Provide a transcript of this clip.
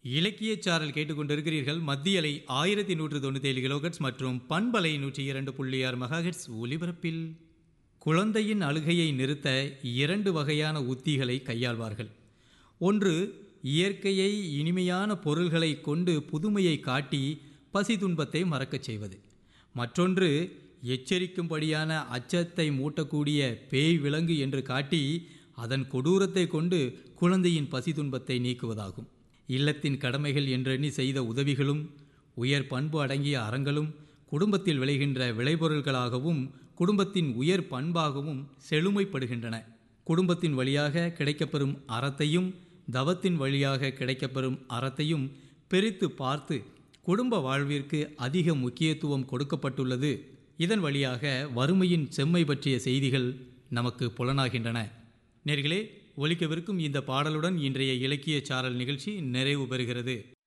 இலக்கியச் சாரல் கேட்டுக்கொண்டிருக்கிறீர்கள் மத்திய அலை ஆயிரத்தி நூற்று தொண்ணூற்றி ஏழு கிலோகட்ஸ் மற்றும் பண்பலை நூற்றி இரண்டு புள்ளி ஆறு மெகாஹெட்ஸ் ஒலிபரப்பில் குழந்தையின் அழுகையை நிறுத்த இரண்டு வகையான உத்திகளை கையாள்வார்கள் ஒன்று இயற்கையை இனிமையான பொருள்களை கொண்டு புதுமையை காட்டி பசி துன்பத்தை மறக்கச் செய்வது மற்றொன்று எச்சரிக்கும்படியான அச்சத்தை மூட்டக்கூடிய பேய் விலங்கு என்று காட்டி அதன் கொடூரத்தை கொண்டு குழந்தையின் பசி துன்பத்தை நீக்குவதாகும் இல்லத்தின் கடமைகள் என்றெண்ணி செய்த உதவிகளும் உயர் பண்பு அடங்கிய அறங்களும் குடும்பத்தில் விளைகின்ற விளைபொருள்களாகவும் குடும்பத்தின் உயர் பண்பாகவும் செழுமைப்படுகின்றன குடும்பத்தின் வழியாக கிடைக்கப்பெறும் அறத்தையும் தவத்தின் வழியாக கிடைக்கப்பெறும் அறத்தையும் பிரித்து பார்த்து குடும்ப வாழ்விற்கு அதிக முக்கியத்துவம் கொடுக்கப்பட்டுள்ளது இதன் வழியாக வறுமையின் செம்மை பற்றிய செய்திகள் நமக்கு புலனாகின்றன நேர்களே ஒலிக்கவிருக்கும் இந்த பாடலுடன் இன்றைய இலக்கிய சாரல் நிகழ்ச்சி நிறைவு பெறுகிறது